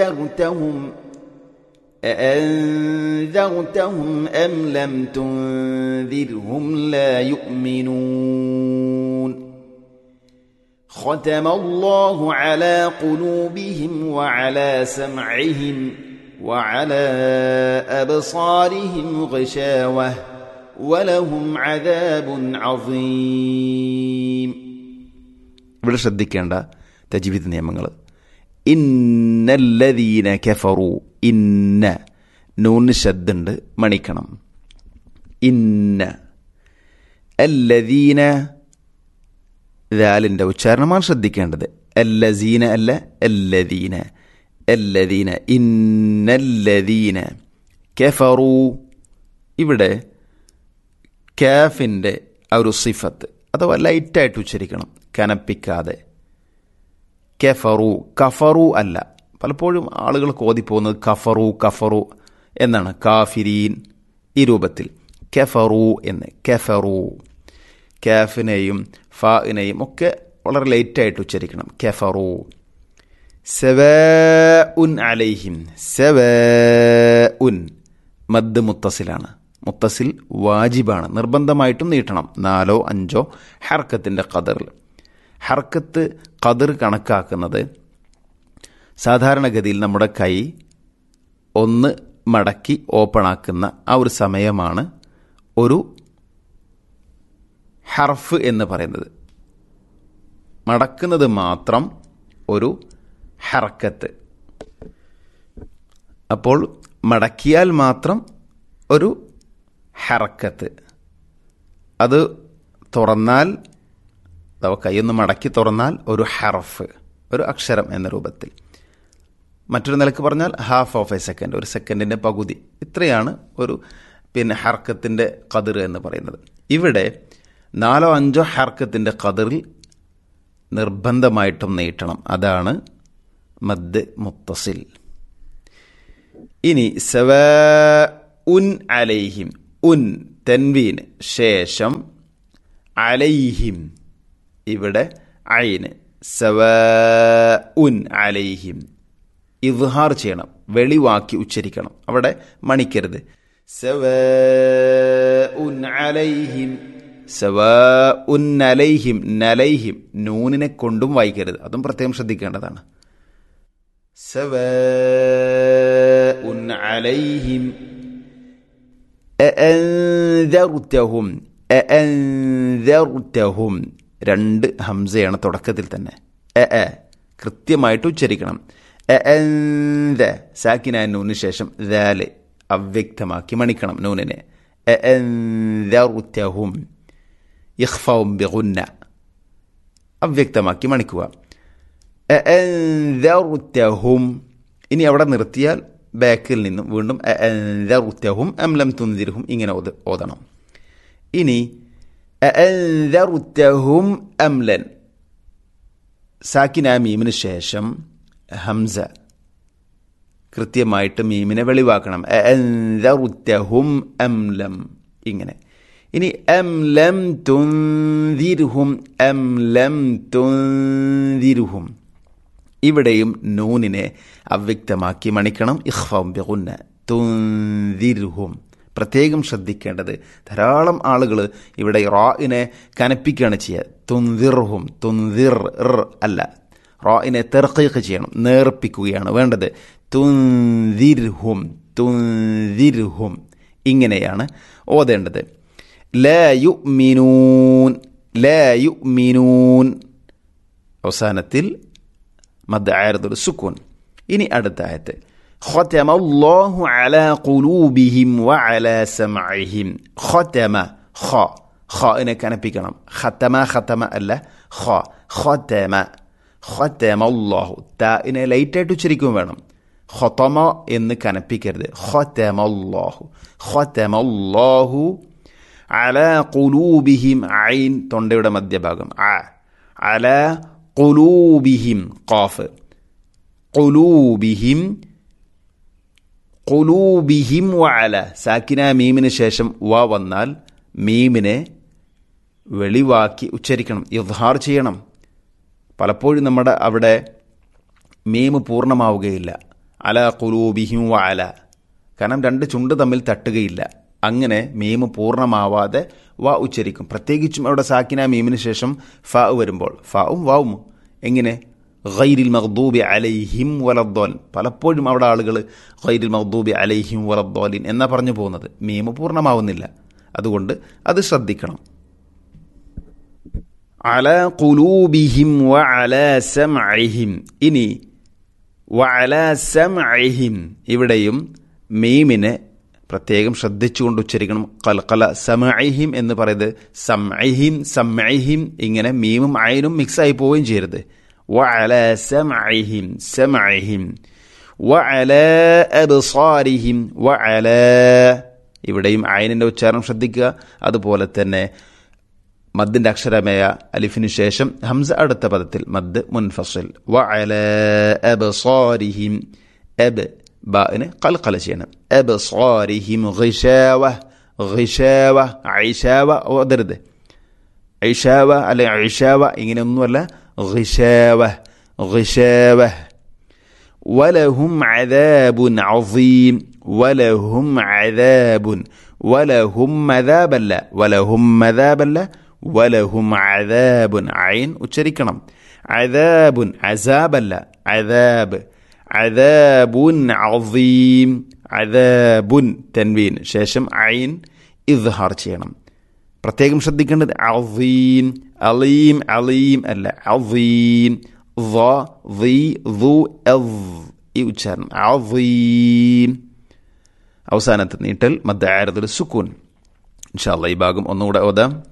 أنذرتهم أأنذرتهم أم لم تنذرهم لا يؤمنون ختم الله على قلوبهم وعلى سمعهم وعلى أبصارهم غشاوة ولهم عذاب عظيم ഇവിടെ ശ്രദ്ധിക്കേണ്ട തജ്വീദ് നിയമങ്ങൾ ഇന്നല്ലദീന കഫറു ഇന്ന നൂന് ശബ്ദുണ്ട് മണിക്കണം ഇന്ന അല്ലദീന ദാലിൻ്റെ ഉച്ചാരണമാണ് ശ്രദ്ധിക്കേണ്ടത് അല്ലസീന അല്ല അല്ലദീന അല്ലദീന ഇന്നല്ലദീന കഫറു ഇവിടെ കാഫിൻ്റെ ആ ഒരു സിഫത്ത് അഥവാ ലൈറ്റായിട്ട് ഉച്ചരിക്കണം കനപ്പിക്കാതെ കെഫറു കഫറു അല്ല പലപ്പോഴും ആളുകൾ കോതിപ്പോകുന്നത് കഫറു കഫറു എന്നാണ് കാഫിരീൻ ഈ രൂപത്തിൽ കെഫറു എന്ന് കെഫറു കാഫിനെയും ഫാഇനെയും ഒക്കെ വളരെ ലൈറ്റായിട്ട് ഉച്ചരിക്കണം കെഫറു സെവ ഉൻ അലൈഹിം സെവ ഉൻ മദ് മുത്തസിലാണ് മുത്തസിൽ വാജിബാണ് നിർബന്ധമായിട്ടും നീട്ടണം നാലോ അഞ്ചോ ഹർക്കത്തിൻ്റെ കതറിൽ ഹർക്കത്ത് കതിർ കണക്കാക്കുന്നത് സാധാരണഗതിയിൽ നമ്മുടെ കൈ ഒന്ന് മടക്കി ഓപ്പൺ ആക്കുന്ന ആ ഒരു സമയമാണ് ഒരു ഹർഫ് എന്ന് പറയുന്നത് മടക്കുന്നത് മാത്രം ഒരു ഹർക്കത്ത് അപ്പോൾ മടക്കിയാൽ മാത്രം ഒരു ഹറക്കത്ത് അത് തുറന്നാൽ അഥവാ കൈയൊന്ന് മടക്കി തുറന്നാൽ ഒരു ഹറഫ് ഒരു അക്ഷരം എന്ന രൂപത്തിൽ മറ്റൊരു നിലക്ക് പറഞ്ഞാൽ ഹാഫ് ഓഫ് എ സെക്കൻഡ് ഒരു സെക്കൻഡിൻ്റെ പകുതി ഇത്രയാണ് ഒരു പിന്നെ ഹർക്കത്തിൻ്റെ കതിർ എന്ന് പറയുന്നത് ഇവിടെ നാലോ അഞ്ചോ ഹർക്കത്തിൻ്റെ കതിറിൽ നിർബന്ധമായിട്ടും നീട്ടണം അതാണ് മദ് മുത്തസിൽ ഇനി സവ ഉൻ അലൈഹിം ഉൻ തെൻവീന് ശേഷം അലൈഹിം ഇവിടെ ഐന് സവ ഉൻ അലൈഹിം ഇദ്ഹാർ ചെയ്യണം വെളിവാക്കി ഉച്ചരിക്കണം അവിടെ മണിക്കരുത് സവ ഉൻ അലൈഹിം സവ ഉൻ അലൈഹിം നലൈഹിം നൂനിനെ കൊണ്ടും വായിക്കരുത് അതും പ്രത്യേകം ശ്രദ്ധിക്കേണ്ടതാണ് സവ ഉൻ അലൈഹിം അഅൻദർതഹും അഅൻദർതഹും രണ്ട് ഹംസയാണ് തുടക്കത്തിൽ തന്നെ എ എ കൃത്യമായിട്ട് ഉച്ചരിക്കണം അഅൻദ സാക്കിന നൂന് ശേഷം ദാല് അവ്യക്തമാക്കി മണിക്കണം നൂനിനെ അഅൻദർതഹും ഇഖ്ഫവും ബിഗുന്ന അവ്യക്തമാക്കി മണിക്കുക അഅൻദർതഹും ഇനി അവിടെ നിർത്തിയാൽ ബാക്കിൽ നിന്നും വീണ്ടും അഅൻദർതഹും അം ലം തുൻദിർഹും ഇങ്ങനെ ഓത് ഓതണം ഇനി അഅൻദർതഹും അംലൻ സാക്കിന മീമിന് ശേഷം ഹംസ കൃത്യമായിട്ട് മീമിനെ വെളിവാക്കണം അഅൻദർതഹും അംലം ഇങ്ങനെ ഇനി അം ലം തുൻദിർഹും അം ലം തുൻദിർഹും ഇവിടെയും നൂനിനെ അവ്യക്തമാക്കി മണിക്കണം ഇഖ്ഫം ബിഗുന്ന തുൻദിർഹും പ്രത്യേകം ശ്രദ്ധിക്കേണ്ടത് ധാരാളം ആളുകൾ ഇവിടെ റായിനെ കനപ്പിക്കുകയാണ് ചെയ്യുക തുൻദിർഹും തുൻദിർ അല്ല റായിനെ തെർക്കീക്ക് ചെയ്യണം നേർപ്പിക്കുകയാണ് വേണ്ടത് തുൻദിർഹും തുൻദിർഹും ഇങ്ങനെയാണ് ഓതേണ്ടത് لا يؤمنون لا يؤمنون അവസാനത്തിൽ മദ് ആയതുൽ സുക്കൂൻ ഇനി അടുത്ത ആയത്ത് ختم الله على قلوبهم وعلى سمعهم ختم خ خ إنك كان بيكنا ختم ختم ألا خ ختم ختم الله تا إن ليتة تشريكون വേണം ختم إن كان بيكرد ختم الله ختم الله على قلوبهم عين തൊണ്ടയുടെ മധ്യഭാഗം ആ على قلوبهم قاف قلوبهم قلوبهم وعلى സാക്കിന മീമിന് ശേഷം വ വന്നാൽ മീമിനെ വെളിവാക്കി ഉച്ചരിക്കണം ഇദ്ഹാർ ചെയ്യണം പലപ്പോഴും നമ്മുടെ അവിടെ മീമ് പൂർണ്ണമാവുകയില്ല അല കുലൂബിഹിം വ അല കാരണം രണ്ട് ചുണ്ട് തമ്മിൽ തട്ടുകയില്ല അങ്ങനെ മീം പൂർണ്ണമാവാതെ വ ഉച്ചരിക്കും പ്രത്യേകിച്ചും അവിടെ സാക്കിന മീമിന് ശേഷം ഫ വരുമ്പോൾ ഫവും വാവും എങ്ങനെ ഗൈരിൽ മഖ്ദൂബി അലൈഹിം വലദ്ദോൻ പലപ്പോഴും അവിടെ ആളുകൾ ഗൈരിൽ മഖ്ദൂബി അലൈഹിം വലദ്ദോലിൻ എന്നാ പറഞ്ഞു പോകുന്നത് മീം പൂർണ്ണമാവുന്നില്ല അതുകൊണ്ട് അത് ശ്രദ്ധിക്കണം അല കുലൂബിഹിം വ അല സമഇഹിം ഇനി വ അല സമഇഹിം ഇവിടെയും മീമിനെ പ്രത്യേകം ശ്രദ്ധിച്ചുകൊണ്ട് ഉച്ചരിക്കണം കൽക്കല സമഇഹിം എന്ന് പറയുന്നത് സംഇഹിം സംഇഹിം ഇങ്ങനെ മീമും അയനും മിക്സ് ആയി പോവുകയും ചെയ്യരുത് വ അല സമഇഹിം സമഇഹിം വ അല അബ്സാരിഹിം വ അല ഇവിടെയും അയനിന്റെ ഉച്ചാരണം ശ്രദ്ധിക്കുക അതുപോലെ തന്നെ മദ്ദിന്റെ അക്ഷരമായ അലിഫിനു ശേഷം ഹംസ അടുത്ത പദത്തിൽ മദ് മുൻഫസിൽ വ അല അബ്സാരിഹിം അബ് ബാഇന് കൽക്കല ചെയ്യണം അബ്സാരിഹിം ഗിശാവ ഗിശാവ ഐഷാവ ഓതരുത് ഐഷാവ അല്ലെ ഐഷാവ ഇങ്ങനെയൊന്നുമല്ല ഗിശാവ ഗിശാവ ولهم عذاب عظيم ولهم عذاب ولهم عذاب لا ولهم عذاب لا ولهم عذاب عين ഉച്ചരിക്കണം عذاب عذاب لا عذاب عذاب عظيم عذاب തൻവീൻ ശേഷം ഐൻ ഇദ്ഹാർ ചെയ്യണം പ്രത്യേകം ശ്രദ്ധിക്കേണ്ടത് അളീം അലീം അലീം അല്ല അളീം ഈ ഉച്ചാരണം അളീം അവസാനത്തെ നീട്ടൽ മദ്ദ ആരത്തിൽ സുക്കൂൻ ഇൻഷാല്ല ഈ ഭാഗം ഒന്നുകൂടെ ഓതാം